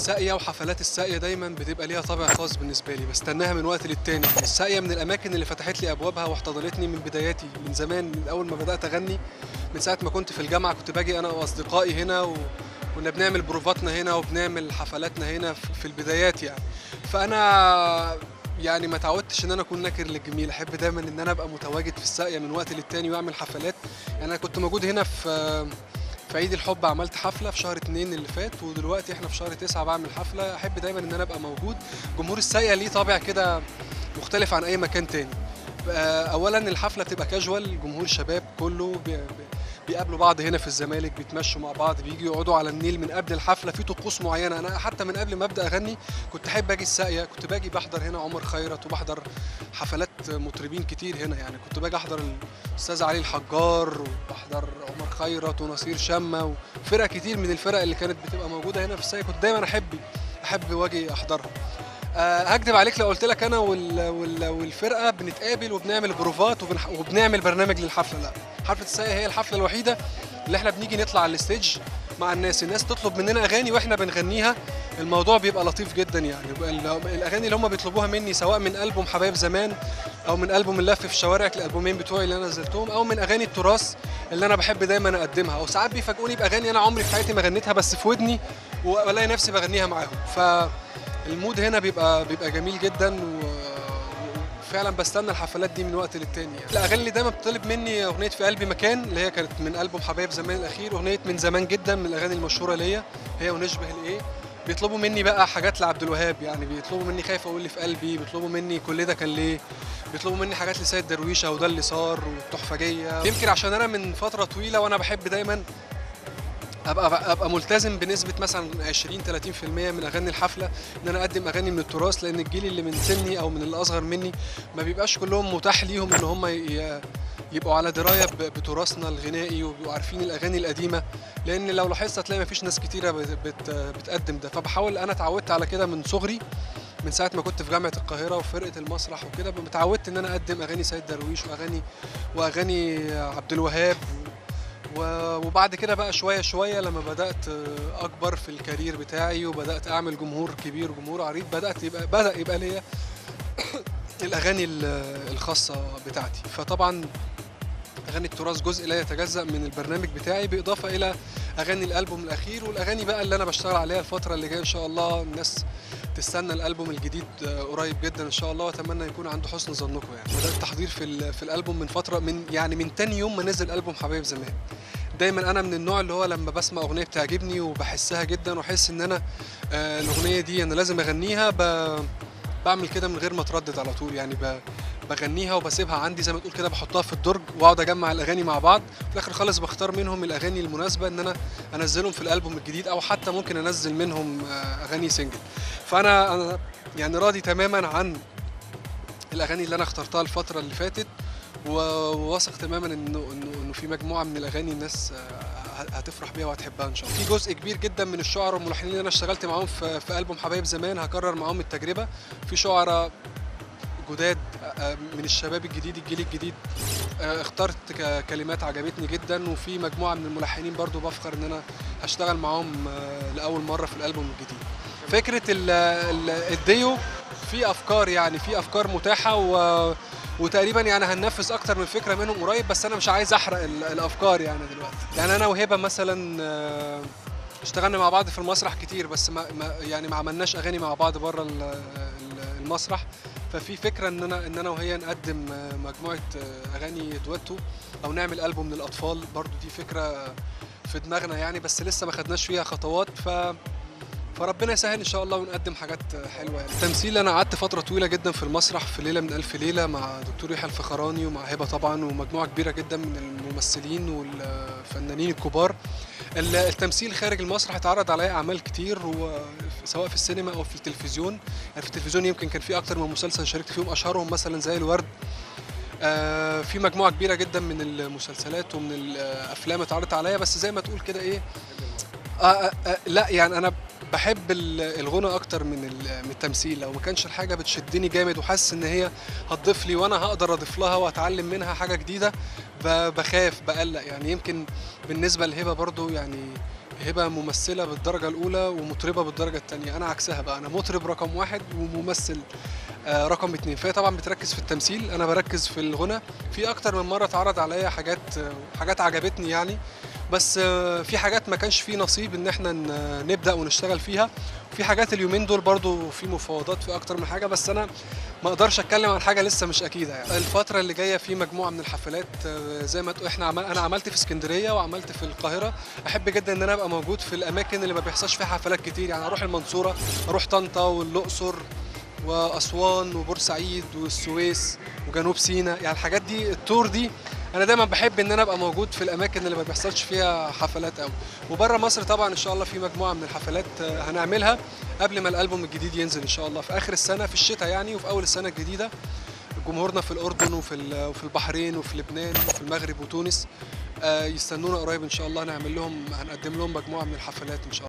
الساقية وحفلات الساقية دايما بتبقى ليها طابع خاص بالنسبة لي بستناها من وقت للتاني الساقية من الأماكن اللي فتحت لي أبوابها واحتضنتني من بداياتي من زمان من أول ما بدأت أغني من ساعة ما كنت في الجامعة كنت باجي أنا وأصدقائي هنا وكنا بنعمل بروفاتنا هنا وبنعمل حفلاتنا هنا في في البدايات يعني فأنا يعني ما تعودتش ان انا اكون ناكر للجميل احب دايما ان انا ابقى متواجد في الساقيه من وقت للتاني واعمل حفلات يعني انا كنت موجود هنا في في عيد الحب عملت حفله في شهر اتنين اللي فات ودلوقتي احنا في شهر تسعة بعمل حفله احب دايما ان انا ابقى موجود جمهور الساقيه ليه طابع كده مختلف عن اي مكان تاني آه، اولا الحفله بتبقى كاجوال جمهور شباب كله بي- بي- بيقابلوا بعض هنا في الزمالك بيتمشوا مع بعض بيجوا يقعدوا على النيل من قبل الحفله في طقوس معينه انا حتى من قبل ما ابدا اغني كنت احب اجي الساقيه كنت باجي بحضر هنا عمر خيرت وبحضر حفلات مطربين كتير هنا يعني كنت باجي احضر الاستاذ علي الحجار وبحضر عمر خيرت ونصير شمه وفرق كتير من الفرق اللي كانت بتبقى موجوده هنا في الساقيه كنت دايما احب احب واجي احضرها أه هكدب عليك لو قلت لك انا وال وال والفرقه بنتقابل وبنعمل بروفات وبنح وبنعمل برنامج للحفله لا حفله الساقيه هي الحفله الوحيده اللي احنا بنيجي نطلع على الستيج مع الناس الناس تطلب مننا اغاني واحنا بنغنيها الموضوع بيبقى لطيف جدا يعني بيبقى ال- الاغاني اللي هم بيطلبوها مني سواء من البوم حبايب زمان او من البوم اللف في شوارعك الالبومين بتوعي اللي انا نزلتهم او من اغاني التراث اللي انا بحب دايما اقدمها او ساعات بيفاجئوني باغاني انا عمري في حياتي ما غنيتها بس في ودني والاقي نفسي بغنيها معاهم فالمود هنا بيبقى بيبقى جميل جدا و وفعلا بستنى الحفلات دي من وقت للتاني يعني. الاغاني اللي دايما بتطلب مني اغنيه في قلبي مكان اللي هي كانت من البوم حبايب زمان الاخير اغنيه من زمان جدا من الاغاني المشهوره ليا هي ونشبه الايه بيطلبوا مني بقى حاجات لعبد الوهاب يعني بيطلبوا مني خايف اقول اللي في قلبي بيطلبوا مني كل ده كان ليه بيطلبوا مني حاجات لسيد درويشه وده اللي صار والتحفجيه يمكن عشان انا من فتره طويله وانا بحب دايما ابقى ابقى ملتزم بنسبه مثلا 20 30% من اغاني الحفله ان انا اقدم اغاني من التراث لان الجيل اللي من سني او من اللي اصغر مني ما بيبقاش كلهم متاح ليهم ان هم ي- يبقوا على درايه ب- بتراثنا الغنائي وبيبقوا عارفين الاغاني القديمه لان لو لاحظت هتلاقي ما فيش ناس كتيره بت- بت- بتقدم ده فبحاول انا اتعودت على كده من صغري من ساعه ما كنت في جامعه القاهره وفرقه المسرح وكده اتعودت ان انا اقدم اغاني سيد درويش واغاني واغاني عبد الوهاب و- وبعد كده بقى شويه شويه لما بدات آه، اكبر في الكارير بتاعي وبدات اعمل جمهور كبير وجمهور عريض بدات يبقى بدا يبقى ليا الاغاني ال- الخاصه بتاعتي فطبعا اغاني التراث جزء لا يتجزا من البرنامج بتاعي باضافه الى اغاني الالبوم الاخير والاغاني بقى اللي انا بشتغل عليها الفتره اللي جايه ان شاء الله الناس تستنى الالبوم الجديد آه، قريب جدا ان شاء الله واتمنى يكون عنده حسن ظنكم يعني بدات التحضير في ال- في الالبوم من فتره من يعني من تاني يوم ما نزل البوم حبايب زمان دايما انا من النوع اللي هو لما بسمع اغنيه بتعجبني وبحسها جدا واحس ان انا آه، الاغنيه دي انا لازم اغنيها ب... بعمل كده من غير ما اتردد على طول يعني ب... بغنيها وبسيبها عندي زي ما تقول كده بحطها في الدرج واقعد اجمع الاغاني مع بعض في الاخر خالص بختار منهم الاغاني المناسبه ان انا انزلهم في الالبوم الجديد او حتى ممكن انزل منهم آه، اغاني سنجل فانا انا يعني راضي تماما عن الاغاني اللي انا اخترتها الفتره اللي فاتت و- وواثق تماما انه انه انه في مجموعه من الاغاني الناس آه، هتفرح بيها وهتحبها ان شاء الله. في جزء كبير جدا من الشعراء والملحنين اللي انا اشتغلت معاهم في في البوم حبايب زمان هكرر معاهم التجربه في شعراء جداد آه، من الشباب الجديد الجيل الجديد آه، اخترت ك- كلمات عجبتني جدا وفي مجموعه من الملحنين برضو بفخر ان انا هشتغل معاهم آه، لاول مره في الالبوم الجديد فكره ال- ال- الديو في افكار يعني في افكار متاحه و وتقريبا يعني هننفذ اكتر من فكره منهم قريب بس انا مش عايز احرق ال- الافكار يعني دلوقتي يعني انا وهبه مثلا آه، اشتغلنا مع بعض في المسرح كتير بس ما ما- يعني ما عملناش اغاني مع بعض بره ال- ال- المسرح ففي فكره ان انا ان انا وهي نقدم آه، مجموعه آه، اغاني دويتو او نعمل البوم للاطفال برضو دي فكره في دماغنا يعني بس لسه ما خدناش فيها خطوات ف فربنا يسهل ان شاء الله ونقدم حاجات حلوه يعني التمثيل انا قعدت فتره طويله جدا في المسرح في ليله من الف ليله مع دكتور يحيى الفخراني ومع هبه طبعا ومجموعه كبيره جدا من الممثلين والفنانين الكبار ال- التمثيل خارج المسرح اتعرض عليا اعمال كتير و- سواء في السينما او في التلفزيون يعني في التلفزيون يمكن كان في اكتر من مسلسل شاركت فيهم اشهرهم مثلا زي الورد آه، في مجموعه كبيره جدا من المسلسلات ومن الافلام اتعرضت عليا بس زي ما تقول كده ايه آه آه آه لا يعني انا بحب ال- الغنى اكتر من ال- من التمثيل لو ما كانش الحاجه بتشدني جامد وحاسس ان هي هتضيف لي وانا هقدر اضيف لها واتعلم منها حاجه جديده ب- بخاف بقلق يعني يمكن بالنسبه لهبه برضو يعني هبه ممثله بالدرجه الاولى ومطربه بالدرجه الثانيه انا عكسها بقى انا مطرب رقم واحد وممثل آه، رقم اتنين فهي طبعا بتركز في التمثيل انا بركز في الغنى في اكتر من مره اتعرض عليا حاجات آه، حاجات عجبتني يعني بس آه، في حاجات ما كانش فيه نصيب ان احنا ن- نبدا ونشتغل فيها وفي حاجات اليومين دول برضو في مفاوضات في اكتر من حاجه بس انا ما اقدرش اتكلم عن حاجه لسه مش اكيده يعني الفتره اللي جايه في مجموعه من الحفلات آه، زي ما تقول احنا عمل انا عملت في اسكندريه وعملت في القاهره احب جدا ان انا ابقى موجود في الاماكن اللي ما بيحصلش فيها حفلات كتير يعني اروح المنصوره اروح طنطا والاقصر واسوان وبورسعيد والسويس وجنوب سيناء يعني الحاجات دي التور دي انا دايما بحب ان انا ابقى موجود في الاماكن اللي ما بيحصلش فيها حفلات قوي وبره مصر طبعا ان شاء الله في مجموعه من الحفلات آه، هنعملها قبل ما الالبوم الجديد ينزل ان شاء الله في اخر السنه في الشتاء يعني وفي اول السنه الجديده جمهورنا في الاردن وفي ال- وفي البحرين وفي لبنان وفي المغرب وتونس آه، يستنونا قريب ان شاء الله هنعمل لهم هنقدم لهم مجموعه من الحفلات ان شاء الله